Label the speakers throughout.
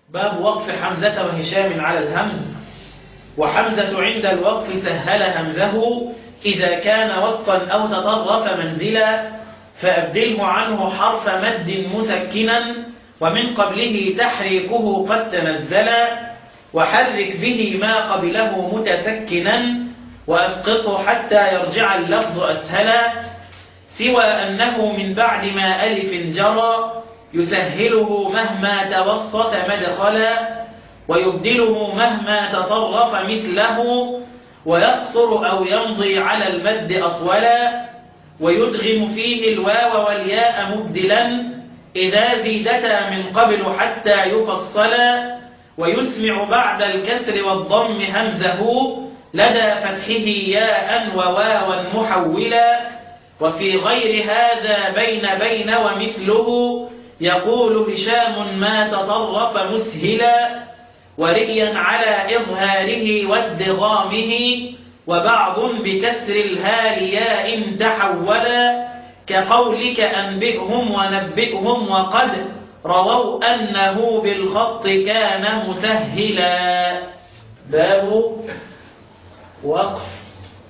Speaker 1: باب وقف حمزة وهشام على الهمز وحمزة عند الوقف سهل همزه إذا كان وسطا أو تطرف منزلا فأبدله عنه حرف مد مسكنا ومن قبله تحريكه قد تنزلا وحرك به ما قبله متسكنا وأسقطه حتى يرجع اللفظ أسهلا سوى أنه من بعد ما ألف جرى يسهله مهما توسط مدخلا ويبدله مهما تطرف مثله ويقصر أو يمضي على المد أطولا ويدغم فيه الواو والياء مبدلا إذا زيدتا من قبل حتى يفصلا ويسمع بعد الكسر والضم همزه لدى فتحه ياء وواوا محولا وفي غير هذا بين بين ومثله يقول هشام ما تطرف مسهلا ورئيا على إظهاره وادغامه وبعض بكسر الهال ياء تحولا كقولك أنبئهم ونبئهم وقد رووا أنه بالخط كان مسهلا باب وقف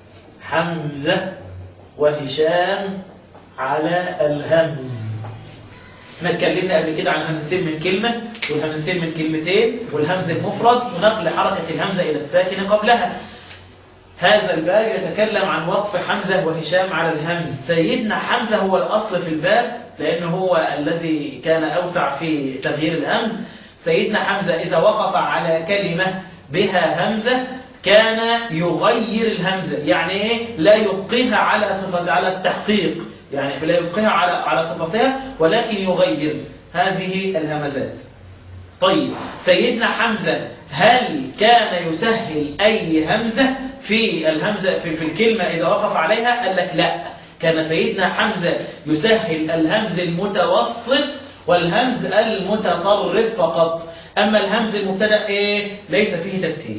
Speaker 1: حمزة وهشام على الهمز احنا اتكلمنا قبل كده عن همزتين من كلمة والهمزتين من كلمتين والهمز المفرد ونقل حركة الهمزة إلى الساكن قبلها هذا الباب يتكلم عن وقف حمزة وهشام على الهمز سيدنا حمزة هو الأصل في الباب لأنه هو الذي كان أوسع في تغيير الهمز سيدنا حمزة إذا وقف على كلمة بها همزة كان يغير الهمزة يعني إيه لا يبقيها على صفة على التحقيق يعني لا يبقيها على على صفتها ولكن يغير هذه الهمزات طيب سيدنا حمزة هل كان يسهل أي همزة في الهمزة في, في الكلمة إذا وقف عليها قال لك لا كان سيدنا حمزة يسهل الهمز المتوسط والهمز المتطرف فقط أما الهمز المبتدأ إيه ليس فيه تسهيل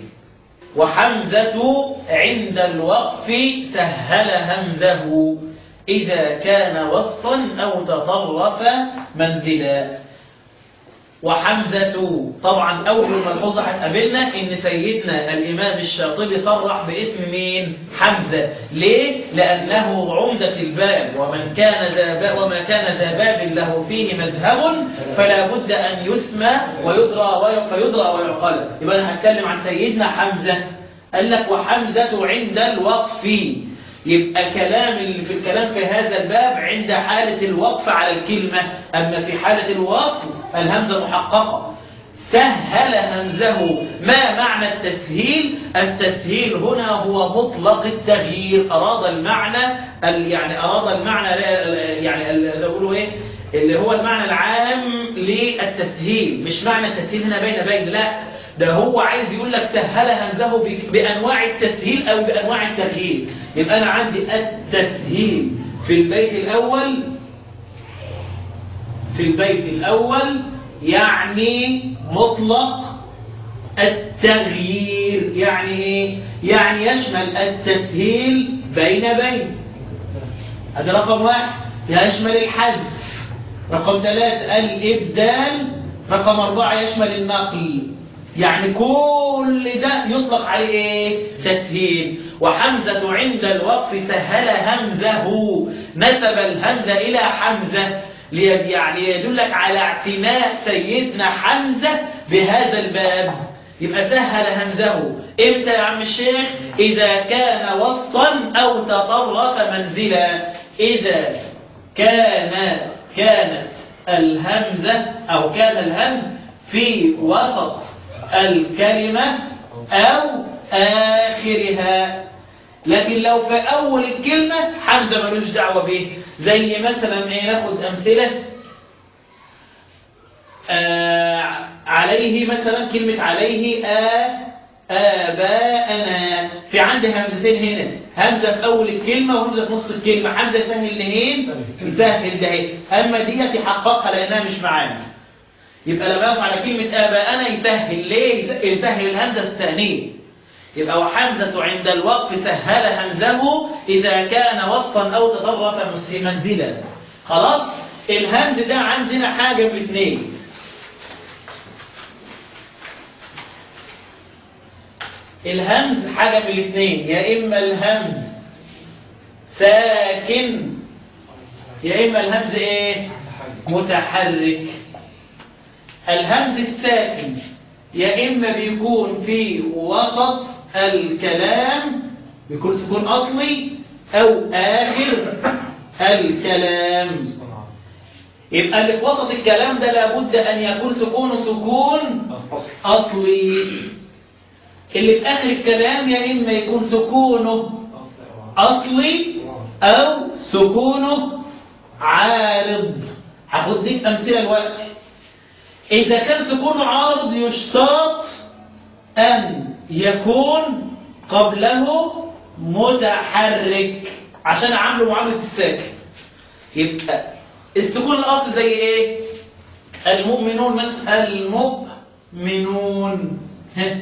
Speaker 1: وحمزة عند الوقف سهل همزه إذا كان وسطا أو تطرف منزلا وحمزة طبعا أول ملحوظة هتقابلنا إن سيدنا الإمام الشاطبي صرح باسم مين؟ حمزة ليه؟ لأنه عمدة الباب ومن كان ذا باب وما كان ذا باب له فيه مذهب فلا بد أن يسمى ويدرى فيدرى ويعقل يبقى أنا هتكلم عن سيدنا حمزة قال لك وحمزة عند الوقف يبقى كلام اللي في الكلام في هذا الباب عند حالة الوقف على الكلمة أما في حالة الوقف الهمزة محققة سهل همزه ما معنى التسهيل التسهيل هنا هو مطلق التغيير أراد المعنى يعني أراد المعنى يعني يقولوا إيه اللي هو المعنى العام للتسهيل مش معنى التسهيل هنا بين بين لا ده هو عايز يقول لك سهل همزه بأنواع التسهيل أو بأنواع التغيير يبقى أنا عندي التسهيل في البيت الأول في البيت الأول يعني مطلق التغيير يعني إيه؟ يعني يشمل التسهيل بين بين هذا رقم واحد يشمل الحذف رقم ثلاثة الإبدال رقم أربعة يشمل النقل يعني كل ده يطلق عليه ايه تسهيل وحمزة عند الوقف سهل همزه نسب الهمزة إلى حمزة يعني يدلك على اعتناء سيدنا حمزة بهذا الباب يبقى سهل همزه امتى يا عم الشيخ إذا كان وسطا أو تطرف منزلا إذا كان كانت الهمزة أو كان الهمز في وسط الكلمة أو آخرها لكن لو في أول الكلمة حمزة ملوش دعوة به زي مثلا ايه ناخد أمثلة آه عليه مثلا كلمة عليه آ آباءنا في عندي همزتين هنا همزة في أول الكلمة وهمزة في نص الكلمة حمزة يسهل الاثنين يسهل ده أما دي تحققها لأنها مش معانا يبقى لما يقف على كلمة آباءنا يسهل ليه؟ يسهل الهمزة الثانية يبقى وحمزة عند الوقف سهل همزه إذا كان وسطا أو تطرف منزلا خلاص الهمز ده عندنا حاجة من اثنين الهمز حاجة من الاثنين يا إما الهمز ساكن يا إما الهمز إيه متحرك الهمز الساكن يا إما بيكون في وسط الكلام بيكون سكون أصلي أو آخر الكلام يبقى اللي في وسط الكلام ده لابد أن يكون سكونه سكون أصلي اللي في آخر الكلام يا إما يكون سكونه أصلي أو سكونه عارض هاخد لك أمثلة دلوقتي إذا كان سكونه عارض يشترط أن يكون قبله متحرك عشان أعامله معاملة الساكن يبقى السكون الأصل زي إيه؟ المؤمنون مثلا المؤمنون ها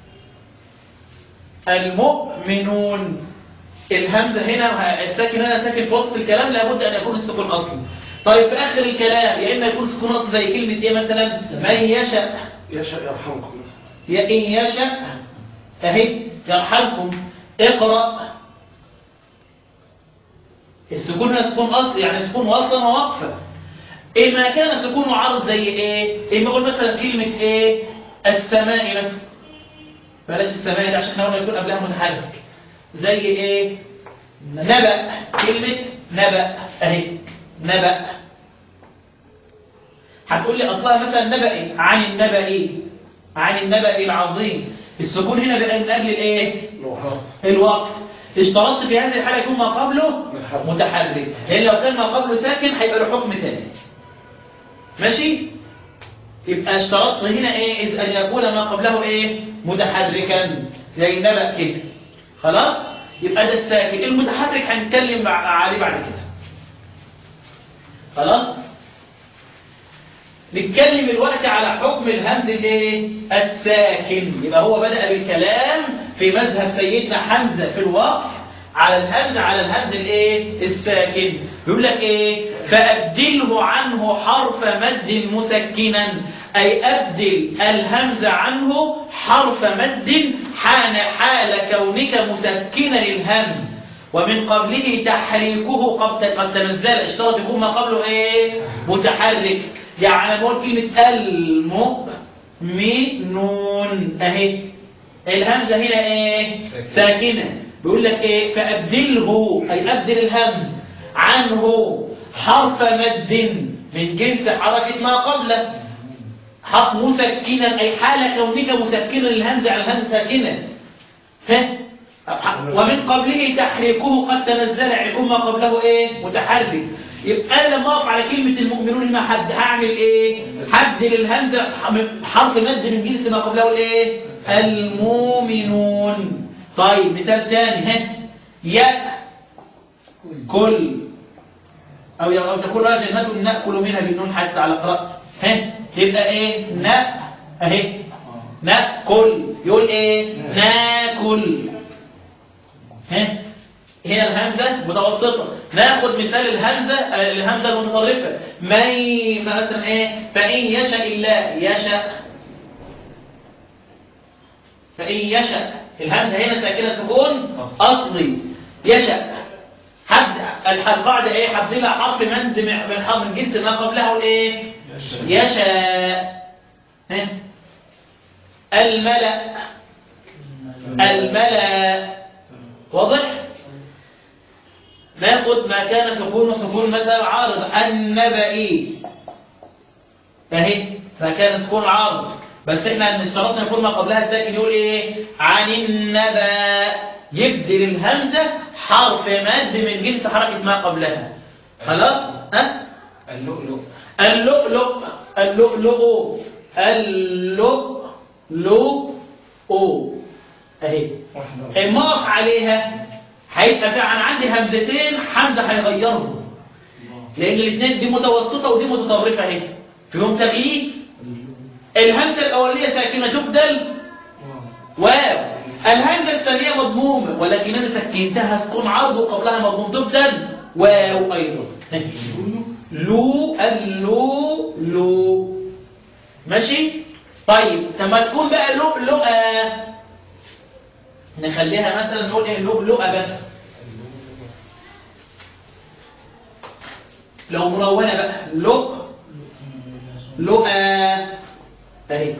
Speaker 1: المؤمنون الهمزة هنا الساكن هنا ساكن في وسط الكلام لابد أن يكون السكون أصلي طيب في آخر الكلام يا إما يكون سكون أصلي زي كلمة إيه مثلا من يشاء
Speaker 2: يشاء يرحمكم
Speaker 1: يا إن يشاء أهي يرحمكم اقرأ السكون هنا سكون أصلي يعني سكون وصلا ووقفا إما كان سكون عرض زي إيه إما أقول مثلا كلمة إيه السماء مثلا بلاش السماء ده عشان احنا قلنا يكون قبلها متحرك زي ايه نبأ كلمة نبأ اهي نبأ هتقول لي اصلها مثلا نبأ إيه؟ عن النبأ إيه؟ عن النبأ العظيم السكون هنا بقى من اجل الايه الوقف اشترطت في هذه الحالة يكون ما قبله متحرك لان لو كان ما قبله ساكن هيبقى له حكم تاني ماشي يبقى اشترطت هنا ايه إذ ان يكون ما قبله ايه متحركا زي نبأ كده خلاص يبقى ده الساكن المتحرك هنتكلم عليه بعد كده خلاص نتكلم الوقت على حكم الهمز الايه الساكن يبقى هو بدأ بالكلام في مذهب سيدنا حمزة في الوقف على الهمز على الهمز الايه الساكن يقول لك ايه فأبدله عنه حرف مد مسكنا أي أبدل الهمز عنه حرف مد حان حال كونك مسكنا الهمز ومن قبله تحريكه قد قد تنزل اشترط يكون ما قبله ايه متحرك يعني انا بقول كلمه المؤمنون اهي الهمزه هنا ايه ساكنه بيقول لك ايه فابدله اي ابدل الهمز عنه حرف مد من جنس حركه ما قبله حرف مسكنا اي حال كونك مسكنا الهمزه على الهمزه ساكنه ها ومن قبله تحريكه قد تنزل يعني يكون ما قبله ايه متحرك يبقى انا لما اقف على كلمه المؤمنون هنا حد هعمل ايه حد للهمزه حرف مد من جنس ما قبله الايه المؤمنون طيب مثال ثاني ها يا كل او او تكون راجل ناكل منها بالنون حتى على قراءه ها يبقى ايه نا اهي ناكل يقول ايه ناكل ها هنا الهمزة متوسطة ناخد مثال الهمزة الهمزة المتطرفة من مثلا ايه فإن يشاء الله يشاء فإن يشاء الهمزة هنا ساكنة سكون أصلي يشاء حد القاعدة ايه حد لها حرف مند من حرف من جنس ما قبله الايه يشاء ها الملأ الملأ واضح ناخد ما كان سكون سكون مثلا عارض النبئي اهي فكان سكون عارض بس احنا اشترطنا يكون ما قبلها الساكن يقول ايه عن النبأ يبدل الهمزة حرف مد من جنس حركة ما قبلها خلاص ها
Speaker 2: اللؤلؤ
Speaker 1: اللؤلؤ اللؤلؤ اللؤلؤ اهي اما اقف عليها هيبقى في انا عندي همزتين حمزه هيغيرهم لان الاثنين دي متوسطه ودي متطرفه اهي فيهم تغيير الهمزه الاوليه ساكنه تبدل واو الهمزه الثانيه مضمومه ولكن انا سكنتها سكون عرض وقبلها مضموم تبدل واو ايضا لو اللو لو ماشي طيب لما تكون بقى لؤلؤه نخليها مثلا نقول ايه لؤلؤة بس لو مرونة بقى لؤ لؤى اهي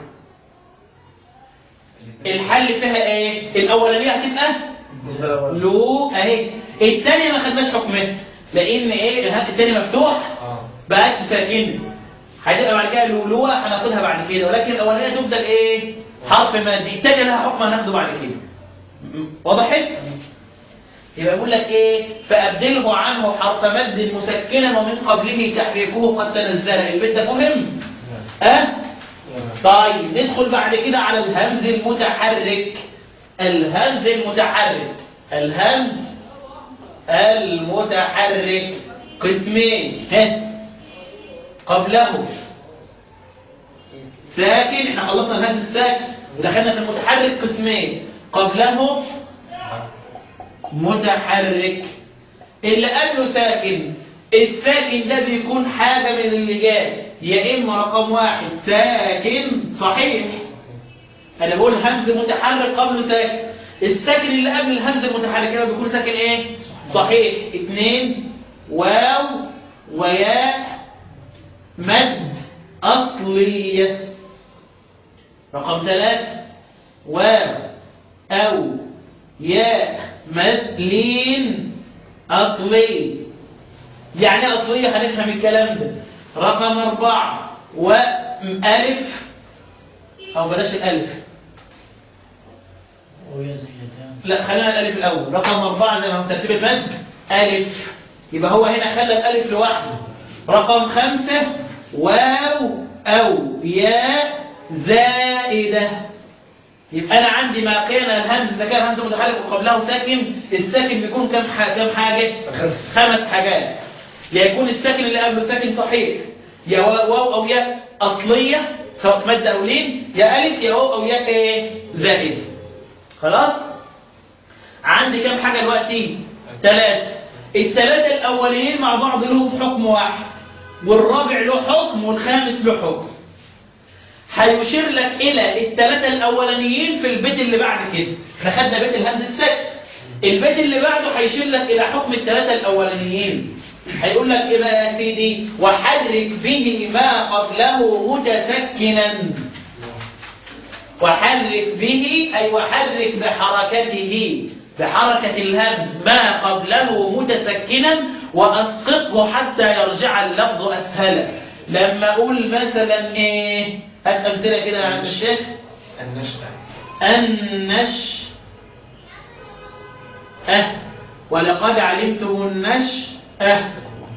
Speaker 1: الحل فيها ايه الاولانيه هتبقى لو اهي الثانيه ما خدناش حكمها لان ايه الثاني مفتوح
Speaker 2: اه
Speaker 1: بقاش ساكن هتبقى بعد كده لولوة هناخدها بعد كده ولكن الاولانيه تفضل ايه حرف مد الثانيه لها حكم هناخده بعد كده م- وضحت يبقى يقول لك ايه فابدله عنه حرف مد مسكنا ومن قبله تحريكه قد تنزل البيت ده فهم اه طيب ندخل بعد كده على الهمز المتحرك الهمز المتحرك الهمز المتحرك قسمين ها قبله ساكن احنا خلصنا الهمز الساكن ودخلنا في المتحرك قسمين قبله متحرك اللي قبله ساكن الساكن ده بيكون حاجة من اللي جاي يا إما رقم واحد ساكن صحيح أنا بقول همز متحرك قبله ساكن الساكن اللي قبل الهمز المتحرك ده بيكون ساكن إيه؟ صحيح اتنين واو وياء مد أصلية رقم ثلاثة واو أو ياء مد لين أصلي يعني إيه أصلية هنفهم الكلام ده رقم أربعة وألف أو بلاش الألف لا خلينا الألف الأول رقم أربعة زي ما هو ترتيب المد ألف يبقى هو هنا خلى الألف لوحده رقم خمسة واو أو ياء زائدة يبقى أنا عندي ما كان الهمز إذا كان همز متحرك وقبله ساكن الساكن بيكون كم ح- كم حاجة؟
Speaker 2: خمس.
Speaker 1: خمس حاجات يا يكون الساكن اللي قبله ساكن صحيح يا واو أو ياء أصلية سواء مد أو لين يا ألف يا واو أو ياء إيه؟ زائدة خلاص؟ عندي كم حاجة دلوقتي؟ ثلاثة الثلاثة الأولين مع بعض لهم حكم واحد والرابع له حكم والخامس له حكم هيشير لك إلى الثلاثة الأولانيين في البيت اللي بعد كده احنا خدنا بيت الهمز الساكن البيت اللي بعده هيشير لك إلى حكم الثلاثة الأولانيين هيقول لك إيه بقى يا سيدي وحرك به ما قبله متسكنا وحرك به أي وحرك بحركته بحركة الهمز ما قبله متسكنا وأسقطه حتى يرجع اللفظ أسهلا لما أقول مثلا إيه هات أمثلة كده يا عم الشيخ
Speaker 2: النشأة
Speaker 1: النش أه ولقد علمتم النش أه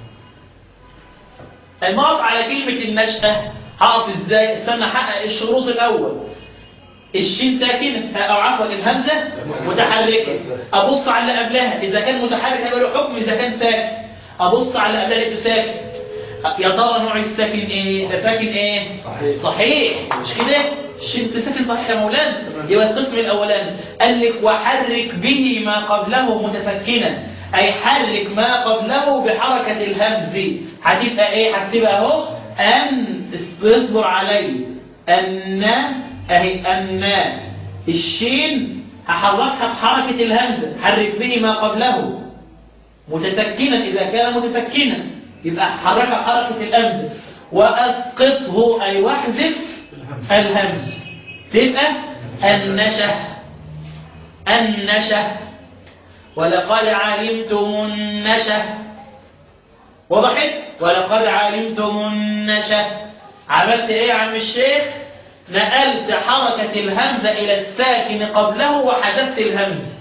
Speaker 1: المقف على كلمة النشأة هقف ازاي استنى احقق الشروط الاول الشين ساكنة او عفوا الهمزة متحركة ابص على اللي قبلها اذا كان متحرك هيبقى له حكم اذا كان ساكن ابص على اللي قبلها لقيته ساكن يا ترى نوع الساكن ايه ده ساكن ايه
Speaker 2: صحيح.
Speaker 1: صحيح مش كده الشين ده ساكن صحيح يا مولانا يبقى القسم الاولاني قال لك وحرك به ما قبله متسكنا اي حرك ما قبله بحركة الهمز هتبقى ايه هتبقى اهو ان اصبر علي ان اهي ان الشين هحركها بحركة الهمزة حرك به ما قبله متسكنا إذا كان متسكنا يبقى حركها حركة الأمز وأسقطه أي واحذف الهمز تبقى النشة النشة ولقد علمتم النشة وضحت ولقد علمتم النشة عملت ايه يا عم الشيخ نقلت حركة الهمزة إلى الساكن قبله وحذفت الهمزة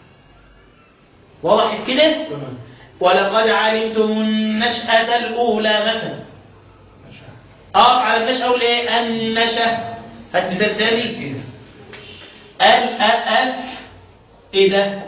Speaker 1: وضحت كده ولقد علمتم النشأة الأولى مثلا أقف على النشأة أقول إيه النشأة هات مثال تاني الأف إيه ده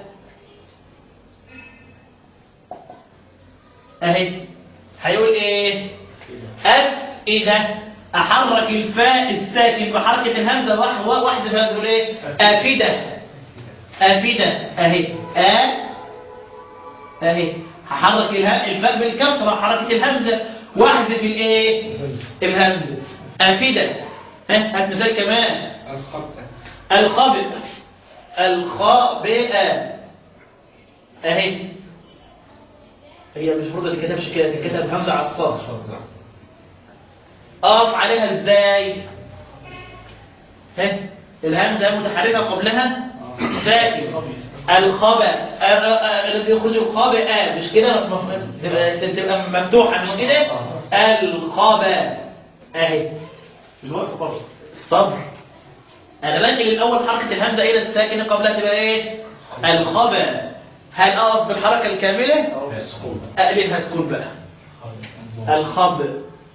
Speaker 1: أهي هيقول إيه أفئدة أحرك الفاء الساكن بحركة الهمزة واحد واحد الهمزة يقول إيه أفئدة أفئدة أهي أ اهي هحرك اله- الفاء بالكسره حركه الهمزه واحذف الايه الهمزه افده ها هات مثال كمان
Speaker 2: الخطأ
Speaker 1: الخبط الخابئة اهي هي مش المفروض اللي كتبش كده اللي كتب همزة على الصاد اقف عليها ازاي ها الهمزة متحركة قبلها ساكن الخبأ الذي يخرج الخبأ مش كده تبقى تبقى مفتوحة مش كده الخبأ اهي
Speaker 2: الوقت برضه
Speaker 1: الصبر انا بنقل الاول حركة الهمزة الى الساكنة قبلها تبقى ايه الخبأ هل اقف بالحركة الكاملة
Speaker 2: أو السكون
Speaker 1: اقلبها سكون بقى الخبأ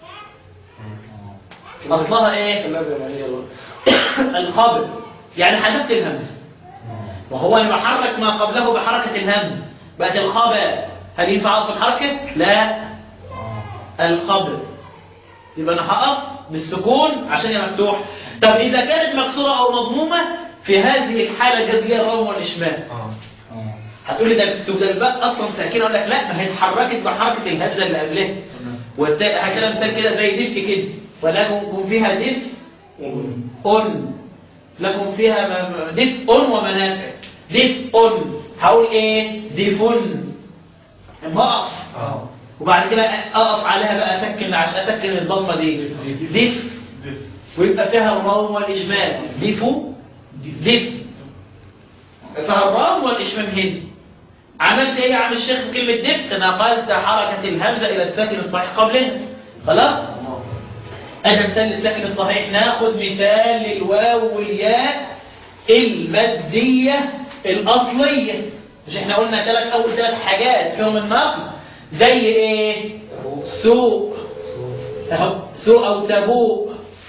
Speaker 1: اصلها ايه
Speaker 2: لازم هي الوقت
Speaker 1: الخبر يعني حذفت الهمز وهو يحرك ما قبله بحركة الهمز بقت الخبر هل ينفع أقف بالحركة؟ لا الخبر يبقى أنا هقف بالسكون عشان هي مفتوح طب إذا كانت مكسورة أو مضمومة في هذه الحالة جاز لي الروم والإشمال هتقول لي ده السوداء الباء أصلا ساكنة أقول لك لا ما هي اتحركت بحركة الهمزة اللي قبلها والتا- هكذا مثال كده زي دفء كده ولكم فيها دفء أن لكم فيها م- دفء ومنافع دفء هقول ايه دفن اما اقف وبعد كده اقف عليها بقى اسكن عشان اسكن الضمه دي دف ويبقى فيها الراو والاجمال دفو دف فيها الراو والاجمال هنا عملت ايه يا عم الشيخ في كلمه دف نقلت حركه الهمزه الى الساكن الصحيح قبلها خلاص أنا مثال للساكن الصحيح ناخد مثال للواو والياء المادية الأصلية مش احنا قلنا ثلاث أول ثلاث حاجات فيهم النقل زي ايه سوء اهو سوء أو تبوء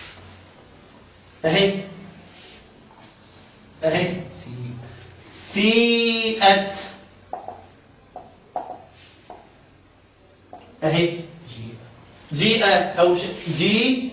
Speaker 1: اهي اهي سيئت اهي جيء أو ش... جي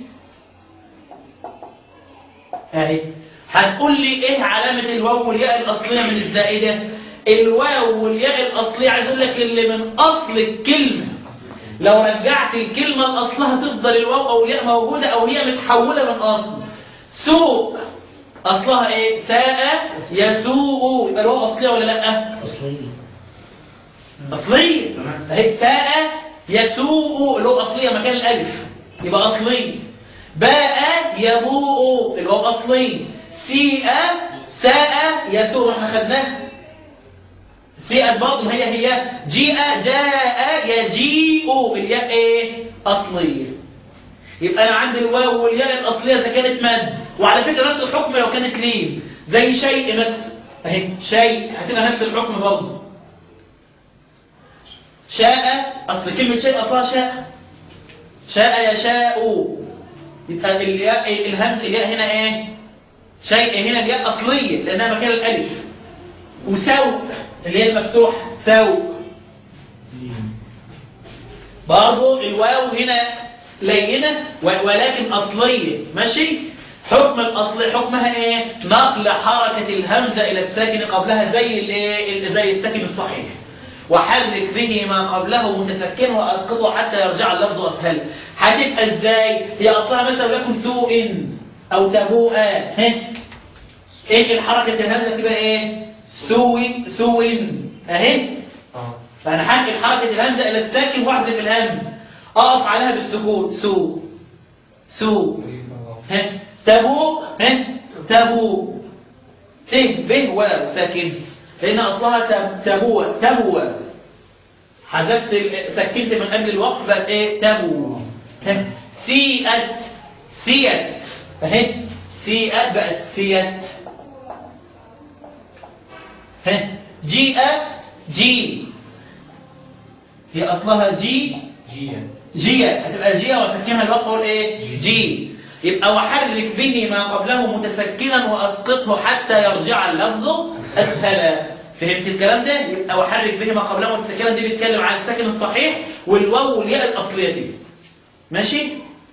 Speaker 1: اهي هتقول لي ايه علامة الواو والياء الأصلية من الزائدة الواو والياء الأصلية عايز اقول لك اللي من أصل الكلمة لو رجعت الكلمة لأصلها تفضل الواو أو الياء موجودة أو هي متحولة من أصل سوء أصلها ايه ساء يسوء يبقى الواو أصلية ولا لأ أصلية اهي ساء يسوء اللي هو أصلية مكان الألف يبقى أصلي باء يبوء اللي هو أصلي سيء ساء يسوء احنا خدناه سيئت برضه ما هي هي جيء جاء يجيء الياء ايه أصلية يبقى أنا عندي الواو والياء الأصلية إذا كانت مد وعلى فكرة نفس الحكم لو كانت لين زي شيء مثلا اهي شيء هتبقى نفس الحكم برضه شاء أصل كلمة شيء أصلها شاء شاء يشاء يبقى الياء الهمز الياء هنا ايه شيء هنا الياء أصلية لأنها مكان الألف وسوء اللي هي المفتوح سوء برضه الواو هنا لينة ولكن أصلية ماشي حكم الأصل حكمها ايه نقل حركة الهمزة إلى الساكن قبلها زي الايه زي الساكن الصحيح وحرك به ما قبله متفكر وأسقطه حتى يرجع اللفظ أسهل هتبقى ازاي هي أصلها مثلا لكم سوء أو تبوء ها ايه الحركة الهمزة تبقى ايه سوء سوء اهي فأنا هنقل حركة الهمزة إلى الساكن واحدة في الهم أقف عليها بالسكون سوء سوء ها تبوء ها تبوء ايه به واو ساكن لأن أصلها تب- تبوء تبوء حذفت ال- سكنت من قبل الوقف بقت ايه تبو ها. سيئت سيئت اهي سيئت بقت سيئت ها جيء جي هي أصلها جي جيا هتبقى جيا وسكنها الوقت اقول ايه جي يبقى وحرك به ما قبله متسكنا واسقطه حتى يرجع اللفظ اسهلا فهمت الكلام ده يبقى وحرك به ما قبله متسكنا دي بيتكلم عن الساكن الصحيح والواو والياء الاصليه دي ماشي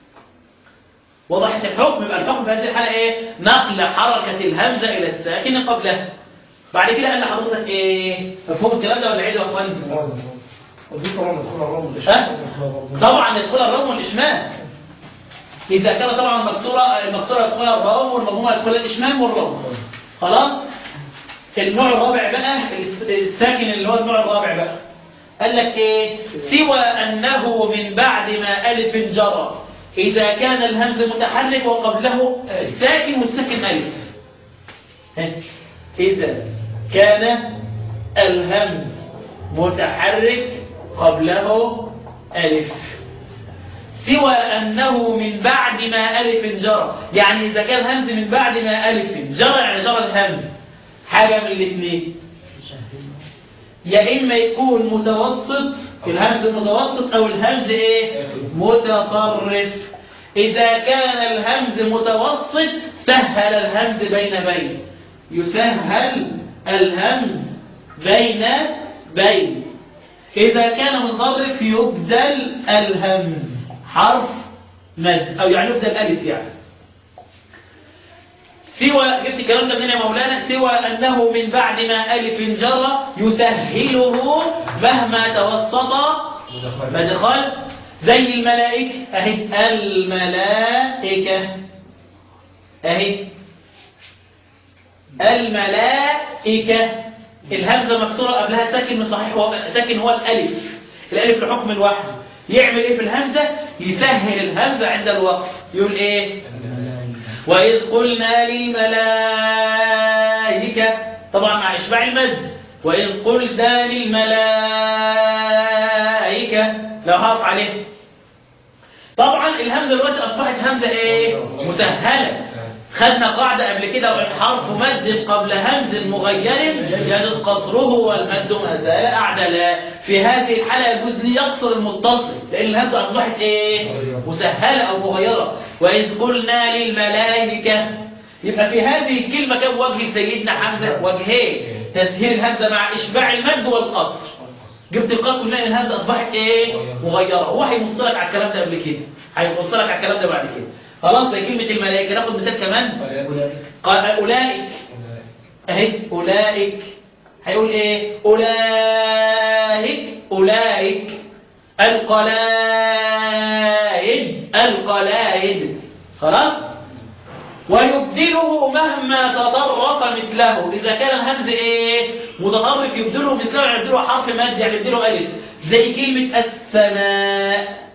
Speaker 1: وضحت الحكم يبقى الحكم في هذه الحاله ايه نقل حركه الهمزه الى الساكن قبلها بعد كده قال لحضرتك ايه مفهوم الكلام ده ولا عيد يا اخوان
Speaker 2: ودي طبعا ندخل الرمل
Speaker 1: ها؟ طبعا يدخل الروم والإشمام إذا كان طبعا المكسورة المكسورة يدخلها الروم والمضمومة يدخلها الإشمام والروم خلاص النوع الرابع بقى الساكن اللي هو النوع الرابع بقى قال لك ايه سوى انه من بعد ما الف جرى اذا كان الهمز متحرك وقبله الساكن والساكن الف ها؟ اذا كان الهمز متحرك قبله الف سوى أنه من بعد ما ألف جرى يعني إذا كان همز من بعد ما ألف جرى يعني جرى الهمز حاجة من الاثنين يا إما يكون متوسط الهمز متوسط أو الهمز إيه متطرف إذا كان الهمز متوسط سهل الهمز بين بين يسهل الهمز بين بين إذا كان متطرف يبدل الهمز حرف مد أو يعني يبدل ألف يعني سوى جبت الكلام ده منين يا مولانا سوى أنه من بعد ما ألف جرى يسهله مهما توسط مدخل زي الملائكة أهي الملائكة أهي الملائكة الهمزة مكسورة قبلها ساكن من صحيح هو ساكن هو الألف الألف لحكم الواحد يعمل إيه في الهمزة يسهل الهمزة عند الوقف يقول إيه وإذ قلنا للملائكة طبعا مع إشباع المد وإذ قلنا للملائكة لو هقف عليه طبعا الهمزة دلوقتي أصبحت همزة إيه مسهلة خدنا قاعدة قبل كده حرف مد قبل همز مغير يجوز قصره والمد ما زال أعدلا في هذه الحالة يجوز لي يقصر المتصل لأن الهمزة أصبحت إيه مسهلة أو مغيرة وإذ قلنا للملائكة يبقى في هذه الكلمة كم وجه سيدنا حمزة وجهين تسهيل الهمزة مع إشباع المد والقصر جبت القصر نلاقي الهمزة أصبحت إيه مغيرة هو هيوصلك على الكلام ده قبل كده هيوصلك على الكلام ده بعد كده خلاص زي كلمة الملائكة ناخد مثال كمان قال أولئك أهي أولئك هيقول إيه أولئك أولئك القلائد القلائد خلاص ويبدله مهما تطرف مثله إذا كان الهمز إيه متطرف يبدله مثله يعني يبدله حرف مد يعني يبدله ألف زي كلمة السماء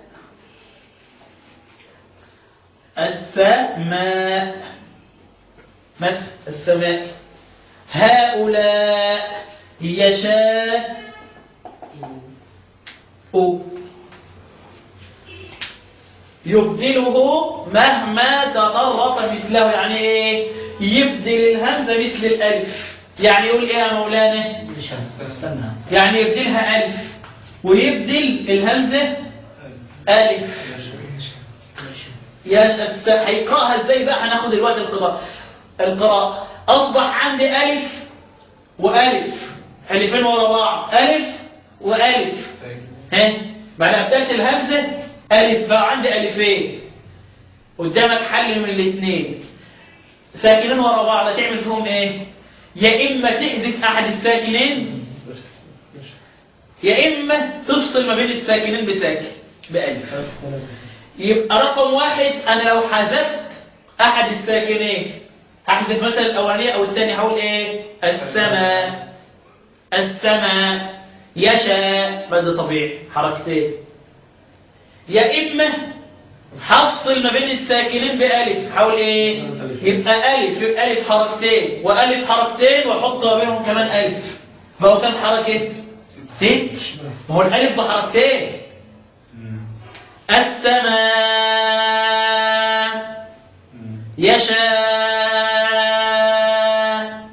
Speaker 1: السماء مثل السماء هؤلاء يشاء يبدله مهما تطرف مثله يعني ايه يبدل الهمزة مثل الألف يعني يقول ايه يا مولانا يعني يبدلها ألف ويبدل الهمزة ألف يا هيقراها ازاي بقى هناخد الوقت القراءة القراءة اصبح عندي الف والف الفين ورا بعض الف والف ها بعد بدايه الهمزه الف بقى عندي الفين قدامك حل من الاثنين ساكنين ورا بعض تعمل فيهم ايه يا اما تحذف احد الساكنين يا اما تفصل ما بين الساكنين بساكن بالف يبقى رقم واحد أنا لو حذفت أحد الساكنين هحذف مثلا الأولانية أو الثانية هقول إيه السماء السماء يشاء مد طبيعي حركتين يا إما هفصل ما بين الساكنين بألف هقول إيه يبقى ألف يبقى ألف حركتين وألف حركتين وأحط ما بينهم كمان ألف بقوا كام حركة؟ ست ما هو الألف بحركتين السماء يشاء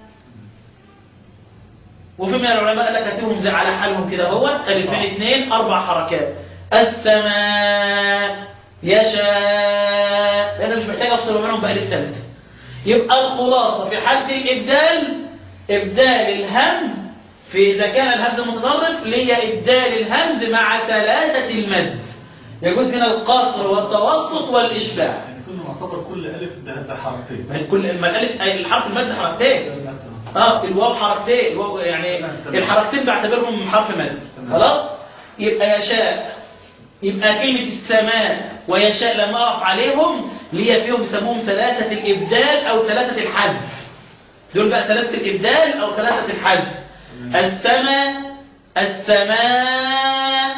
Speaker 1: وفي من العلماء قال لك هسيبهم زي على حالهم كده هو الفين اثنين اربع حركات السماء يشاء لان مش محتاج افصل بينهم بالف ثالثه يبقى الخلاصه في حاله الابدال ابدال الهمز في اذا كان الهمز متطرف لهي ابدال الهمز مع ثلاثه المد يجوز هنا القصر والتوسط والإشباع
Speaker 2: يعني كل معتبر كل ألف ده ده حركتين
Speaker 1: ما هي كل ما الألف أي الحرف المد حركتين اه الواو حركتين الواو يعني الحركتين بعتبرهم حرف مد خلاص يبقى يشاء يبقى كلمة السماء ويشاء لما أقف عليهم ليا فيهم بيسموهم ثلاثة الإبدال أو ثلاثة الحذف دول بقى ثلاثة الإبدال أو ثلاثة الحذف السماء السماء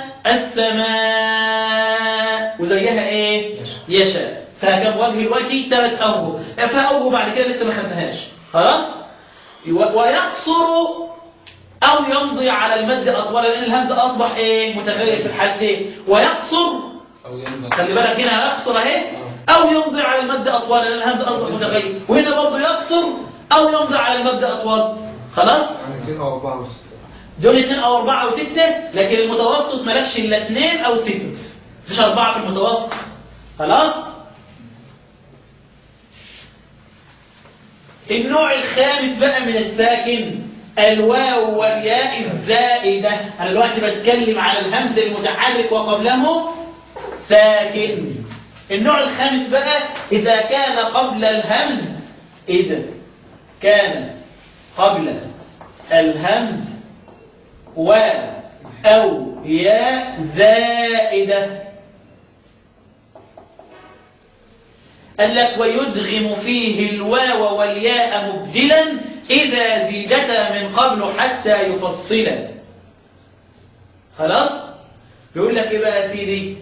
Speaker 1: السماء وزيها ايه يشاء فكم وجه الوجه ثلاث اوجه فيها اوجه بعد كده لسه ما خدناهاش خلاص و- ويقصر او يمضي على المد اطول لان الهمزه اصبح ايه متغير في الحالتين ويقصر
Speaker 3: أو ينبغي
Speaker 1: خلي بالك هنا يقصر اهي او يمضي على المد اطول لان الهمزه اصبح متغير وهنا برضه يقصر او يمضي على المد اطول خلاص
Speaker 3: يعني اثنين أو أربعة بس
Speaker 1: دول اثنين او اربعة او ستة لكن المتوسط مالكش الا اثنين او ستة مفيش اربعة في المتوسط خلاص النوع الخامس بقى من الساكن الواو والياء الزائدة أنا دلوقتي بتكلم على الهمز المتحرك وقبله ساكن النوع الخامس بقى إذا كان قبل الهمز إذا كان قبل الهمز و أو ياء زائدة قال لك ويدغم فيه الواو والياء مبدلا إذا زيدتا من قبل حتى يفصلا خلاص يقول لك إيه بقى يا سيدي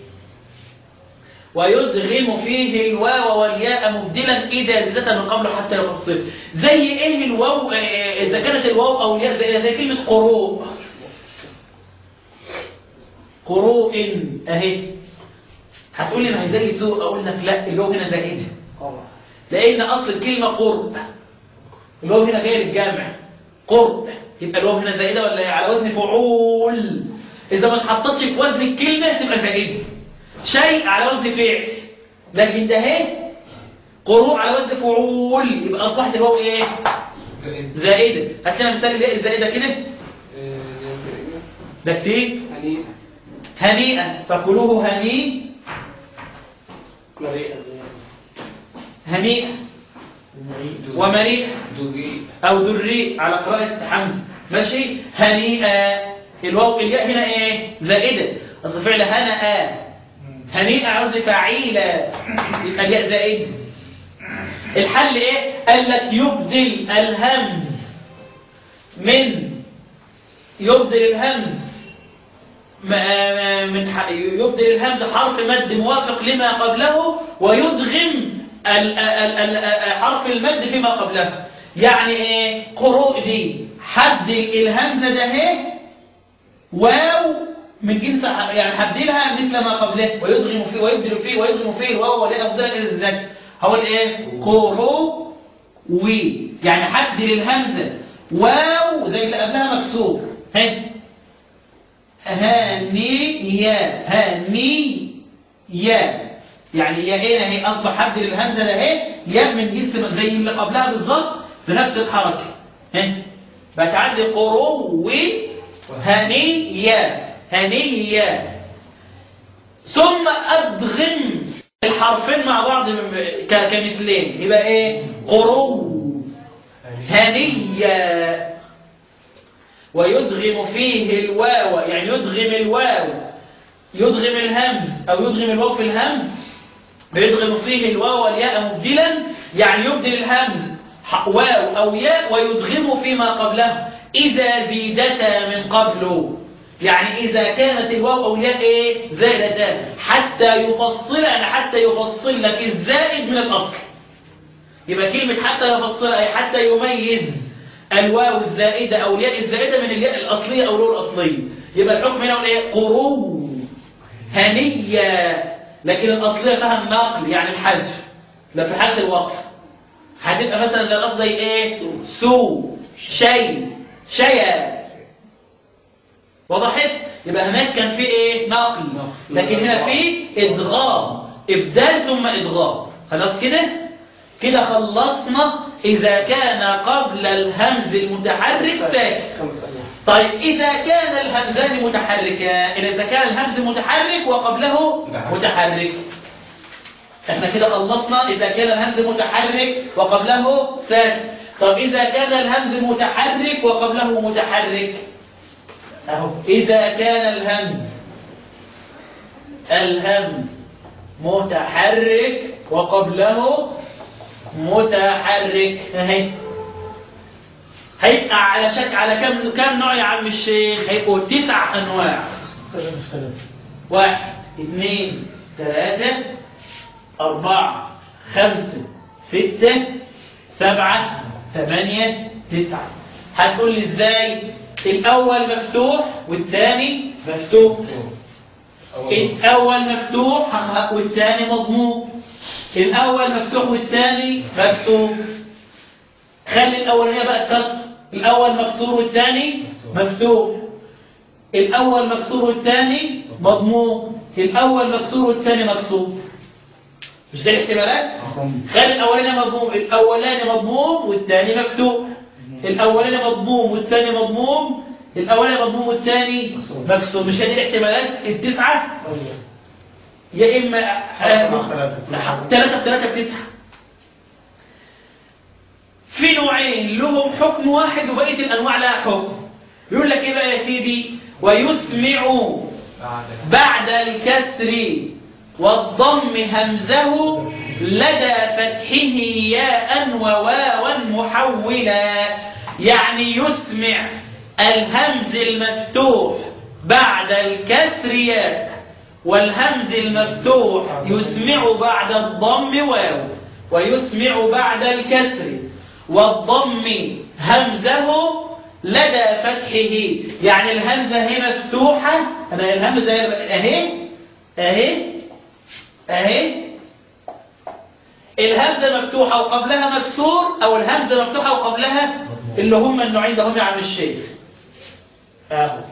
Speaker 1: ويدغم فيه الواو والياء مبدلا إذا زيدتا من قبل حتى يفصل زي إيه الواو آه، إذا كانت الواو أو الياء زي, زي كلمة قروء قروء أهي هتقول لي ما هي زي سوء أقول لك لا الواو هنا زائدة لأن أصل الكلمة قرب الواو هنا غير الجامع قرب يبقى الواو هنا زائدة ولا إيه؟ على وزن فعول إذا ما اتحطتش في وزن الكلمة تبقى زائدة شيء على وزن فعل لكن ده اهي قروء على وزن فعول يبقى أصبحت الواو إيه؟
Speaker 3: زائد
Speaker 1: زائدة هات لنا مثال الياء الزائدة كده
Speaker 3: آه،
Speaker 1: ده كتير
Speaker 3: يعني
Speaker 1: هنيئا فكلوه هنيء
Speaker 2: مريئة زي
Speaker 1: هنيئا
Speaker 2: مريء
Speaker 1: ومريء
Speaker 3: دوغي
Speaker 1: أو ذري على قراءة حمزة ماشي هنيئا الواو الياء هنا إيه زائدة أصل فعل هنأ هنيئا عاوز فعيلة يبقى الياء زائد الحل إيه قال لك يبدل الهمز من يبدل الهمز ما- من ح- يبدل الهمز حرف مد موافق لما قبله ويدغم ال- ال- ال- حرف المد فيما قبله يعني ايه قروء دي حد الهمزه ده اهي واو من جنس ح- يعني حدلها مثل ما قبله ويدغم فيه ويبدل فيه ويدغم فيه الواو ولا افضل الى الذات هو الايه قروء وي يعني حد للهمزه واو زي اللي قبلها مكسور ها هانية هانية يعني يا ايه هي اصبح حد للهمزه ده اهي ياء من جنس زي اللي قبلها بالظبط بنفس الحركه ها بتعدي قرو هنية هنية ثم ادغم الحرفين مع بعض ك- كمثلين يبقى ايه قرو هنية ويدغم فيه الواو يعني يدغم الواو يدغم الهمز أو يدغم الواو في الهمز بيدغم فيه الواو والياء مبدلا يعني يبدل الهمز ح- واو أو ياء ويدغم فيما قبله إذا زيدتا من قبله يعني إذا كانت الواو أو الياء إيه زادتا حتى يفصل يعني حتى يفصل لك الزائد من الأصل يبقى كلمة حتى يفصل أي حتى يميز الواو الزائدة أو الياء الزائدة من الياء الأصلية أو الواو الأصلية يبقى الحكم هنا ايه قرو هنية لكن الأصلية فيها النقل يعني الحذف لا في حالة الوقف هتبقى مثلا ده الأصل زي إيه سو شيء شيا وضحت يبقى هناك كان في إيه نقل لكن هنا في إدغام إبدال ثم إدغام خلاص كده كده خلصنا إذا كان قبل الهمز المتحرك ساكن
Speaker 3: خمس أيام
Speaker 1: طيب إذا كان الهمزان متحركان إذا كان الهمز متحرك وقبله
Speaker 3: متحرك.
Speaker 1: متحرك احنا كده خلصنا إذا كان الهمز متحرك وقبله ساكن طب إذا كان الهمز متحرك وقبله متحرك أهو إذا كان الهمز الهمز متحرك وقبله متحرك اهي هيبقى على شك على كم كم نوع يا عم الشيخ هيبقوا تسع انواع واحد اثنين ثلاثة أربعة خمسة ستة سبعة ثمانية تسعة هتقول لي ازاي الأول مفتوح والثاني مفتوح الأول مفتوح والثاني مضموم الأول مفتوح والثاني مفتوح خلي الأولانية بقى كسر الأول مكسور والثاني مفتوح الأول مكسور والثاني مضموم الأول مكسور والثاني مكسور مش ده الاحتمالات؟ خلي الأولاني مضموم الأولاني مضموم والثاني مفتوح الأولاني مضموم والثاني مضموم الأولاني مضموم والثاني مكسور مش هذه الاحتمالات التسعة يا إما ثلاثة في ثلاثة في تسعة في نوعين لهم حكم واحد وبقية الأنواع لها حكم يقول لك إيه بقى يا سيدي ويسمع بعد الكسر والضم همزه لدى فتحه ياء وواوا محولا يعني يسمع الهمز المفتوح بعد الكسر ياء والهمز المفتوح يسمع بعد الضم واو ويسمع بعد الكسر والضم همزه لدى فتحه يعني الهمزة هي مفتوحة أنا الهمزة أهي أهي أهي الهمزة مفتوحة وقبلها مكسور أو الهمزة مفتوحة وقبلها اللي هم النوعين ده هم يا عم الشيخ أهو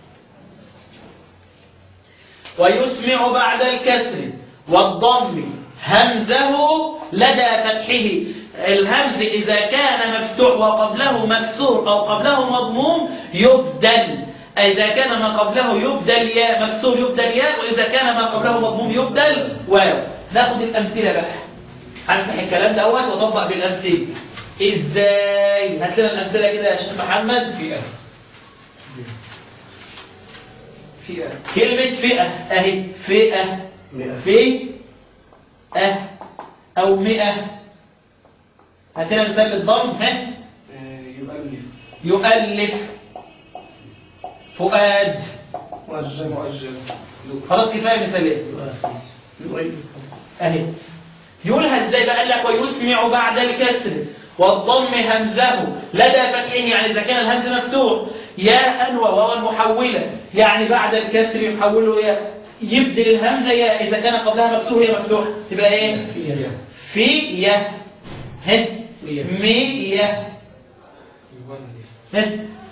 Speaker 1: ويسمع بعد الكسر والضم همزه لدى فتحه الهمز إذا كان مفتوح وقبله مكسور أو قبله مضموم يبدل إذا كان ما قبله يبدل ياء مكسور يبدل ياء وإذا كان ما قبله مضموم يبدل واو ناخد الأمثلة بقى هنفتح الكلام دوت وأطبق بالأمثلة إزاي هات لنا الأمثلة كده يا شيخ محمد
Speaker 3: فئة فئة
Speaker 1: كلمة فئة أهي فئة في أه أو مئة هات لنا مثال للضم ها
Speaker 3: يؤلف
Speaker 1: يؤلف فؤاد
Speaker 3: مؤجل مؤجل
Speaker 1: خلاص كفاية مثالين اهي يقولها ازاي بقى قال لك ويسمع بعد الكسر والضم همزه لدى فتحه يعني اذا كان الهمز مفتوح ياء وواوا محوله يعني بعد الكسر يحوله ياء يبدل الهمزه ياء اذا كان قبلها مكسور هي مفتوح تبقى ايه في يا ه مي يا
Speaker 3: يولف
Speaker 1: ه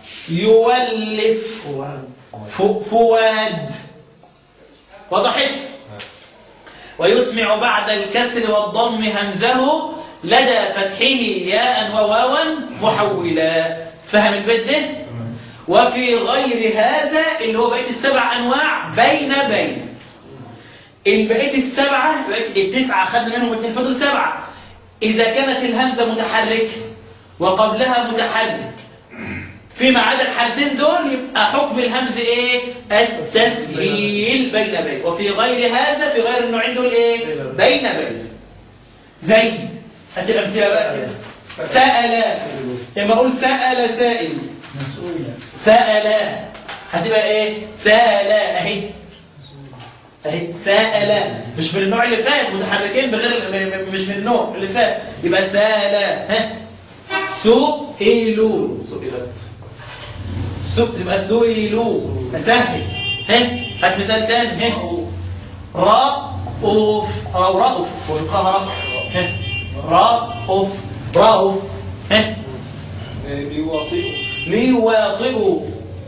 Speaker 1: يولف ف- فؤاد وضحت ويسمع بعد الكسر والضم همزه لدى فتحه ياء وواوا محولا فهم البيت ده وفي غير هذا اللي هو بقيه السبع انواع بين بين البقيه السبعه التسعه خدنا منهم اثنين فضل سبعه اذا كانت الهمزه متحركه وقبلها متحرك فيما عدا الحالتين دول يبقى حكم الهمز ايه التسهيل بين بين وفي غير هذا في غير النوعين دول ايه بين بين زي هات الامثله بقى كده سأل لما اقول سأل سائل سأل هتبقى ايه سأل اهي اهي سأل مش من النوع اللي فات متحركين بغير ال- مش من النوع اللي فات يبقى سأل ها سئلوا سئلت سؤ يبقى سئلوا سهل ها هات مثال تاني ها رأوف أو رأوف ويقراها رأوف ها رأوف رأوف ها
Speaker 3: بيواطئ
Speaker 1: ليواطئوا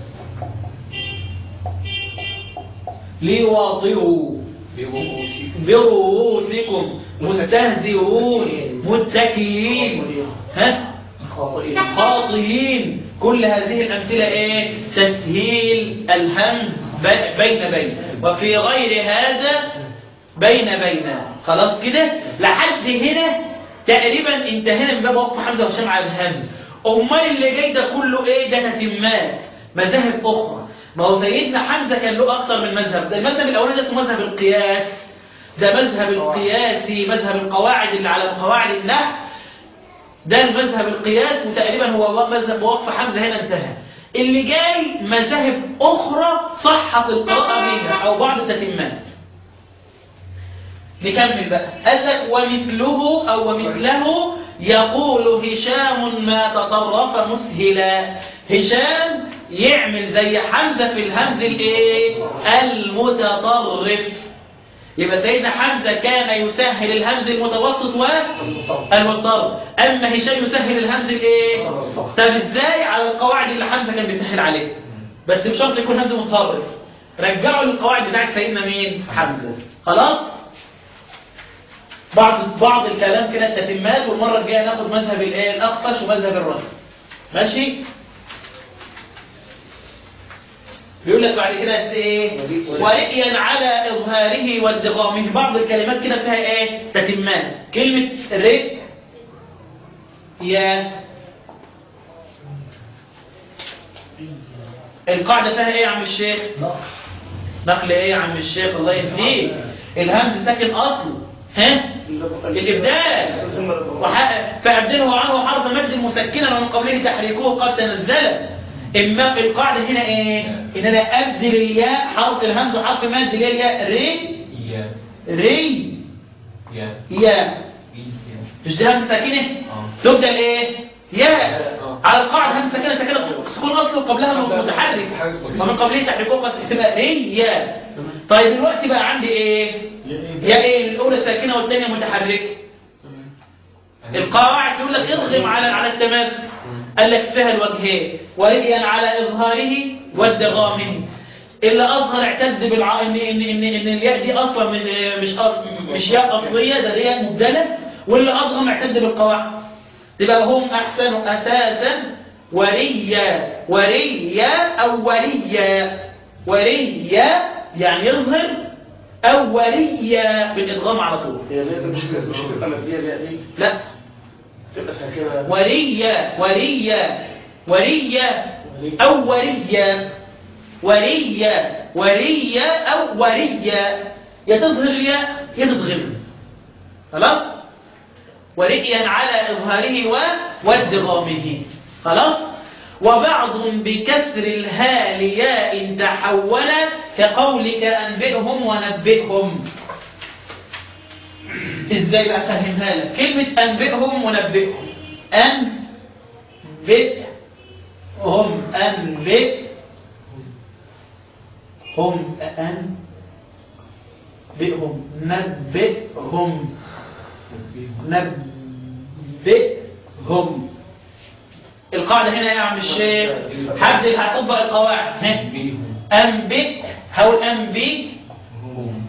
Speaker 1: ليواطئوا
Speaker 3: برؤوسكم
Speaker 1: برؤوسكم مستهزئون متكئين ها خاطئين كل هذه الأمثلة إيه تسهيل الهمز ب- بين بين وفي غير هذا بين بين خلاص كده لحد هنا تقريبا انتهينا من باب وقف حمزة وهشام على الهمز امال اللي جاي ده كله ايه ده تتمات مذاهب اخرى ما هو سيدنا حمزة كان له اكثر من مذهب ده المذهب الاولاني ده اسمه مذهب القياس ده مذهب القياسي مذهب القواعد اللي على قواعد النحو ده المذهب القياس وتقريبا هو مذهب وقف حمزة هنا انتهى اللي جاي مذاهب أخرى صحت القراءة بها أو بعض التتمات نكمل بقى قال لك ومثله أو ومثله يقول هشام ما تطرف مسهلا هشام يعمل زي حمزة في الهمز الايه المتطرف يبقى سيدنا حمزة كان يسهل الهمز المتوسط والمضطرب أما هشام يسهل الهمز الايه طب ازاي على القواعد اللي حمزة كان بيسهل عليها بس بشرط يكون همز متطرف رجعوا للقواعد بتاعت سيدنا مين حمزة خلاص بعض بعض الكلام كده التتمات والمره الجايه ناخد مذهب الايه الاخفش ومذهب الرسم ماشي بيقول لك بعد كده ايه ورئيا على اظهاره وادغامه بعض الكلمات كده فيها ايه تتمات كلمه رئ يا القاعده فيها ايه يا عم الشيخ نقل ايه يا عم الشيخ الله يهديك الهمز ساكن اصله ها الابدال وح- فابدله عنه حرف مد مسكنا ومن قبله تحريكه قد تنزل اما القاعده هنا ايه ان انا ابدل الياء حرف الهمز حرف مد اللي هي الياء ري
Speaker 2: يا
Speaker 1: ري
Speaker 2: يا
Speaker 1: يا
Speaker 2: يا
Speaker 1: مش دي همزه ساكنه
Speaker 2: اه
Speaker 1: تبدا ايه ياء على القاعده همزه ساكنه ساكنه سكون اصله قبلها متحرك ومن قبله تحريكه قد تبقى ري يا طيب دلوقتي بقى عندي ايه يا ايه الاولى ساكنه والثانيه متحركه القواعد تقول لك اضغم على على التماسك قال لك فيها الوجهين ورئيا على اظهاره وادغامه اللي اظهر اعتد بالع ان ان ان, إن الياء دي اصلا مش مش أ- مش ياء اصليه ده ياء مبدله واللي اضغم اعتد بالقواعد تبقى هم احسن اساسا وريا وريا او وريا وريا يعني يظهر او وريا بالادغام على طول
Speaker 3: هي ليه مش مش هتبقى مبنيه الياء دي
Speaker 1: لا
Speaker 3: تبقى ساكنه
Speaker 1: وريا وريا وريا أو وريا وريا وريا أو وريا يا تظهر الياء يا تضغم خلاص ورئيا على إظهاره و وادغامه خلاص وبعض بكسر الهاء لياء تحول كقولك أنبئهم ونبئهم ازاي بقى افهمها لك كلمة انبئهم ونبئهم انبئهم انبئهم انبئهم نبئهم نبئهم القاعدة هنا يا عم الشيخ حد اللي هيطبق القواعد ها؟
Speaker 2: بيهم
Speaker 1: انبئ هقول انبئ
Speaker 2: هم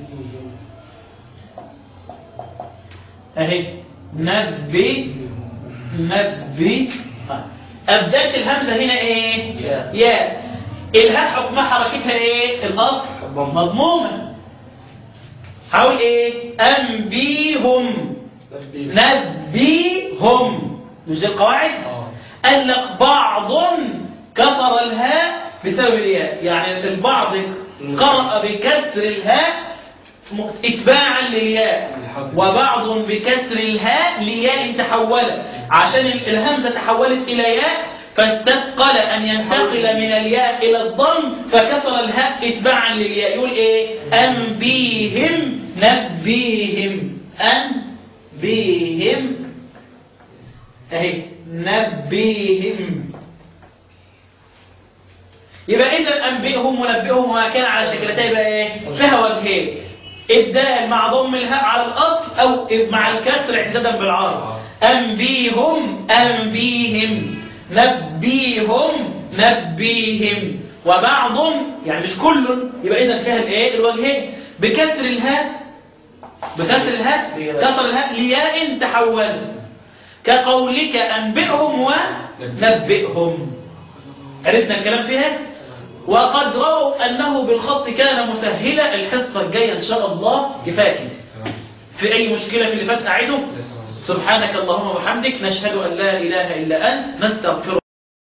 Speaker 1: اهي نبي نبي أبدأت الهمزة هنا إيه؟
Speaker 2: يا.
Speaker 1: يا الهاء حكمها حركتها إيه؟ الأصل مضمومة حاول إيه؟ أنبيهم نبيهم مش دي القواعد؟
Speaker 2: اه
Speaker 1: قال لك بعض كسر الهاء بسبب الياء يعني البعض قرأ بكسر الهاء م- اتباعا للياء وبعض بكسر الهاء لياء تحولت عشان ال- الهمزة تحولت إلى ياء فاستثقل أن ينتقل من الياء إلى الضم فكسر الهاء اتباعا للياء يقول إيه أنبيهم نبيهم أنبيهم أهي نبيهم يبقى إذا أنبئهم ونبئهم وما كان على شكلتين يبقى إيه فيها وجهين إبدال مع ضم الهاء على الأصل أو مع الكسر اعتدادا بالعرض أنبيهم أنبيهم نبيهم نبيهم وبعض يعني مش كل يبقى إذا فيها الإيه الوجهين بكسر الهاء بكسر الهاء كسر الهاء لياء تحول كقولك أنبئهم ونبئهم عرفنا الكلام فيها وقد رأوا أنه بالخط كان مسهلا الحصة الجاية إن شاء الله كفاية في أي مشكلة في اللي فات أعده سبحانك اللهم وبحمدك نشهد أن لا إله إلا أنت نستغفرك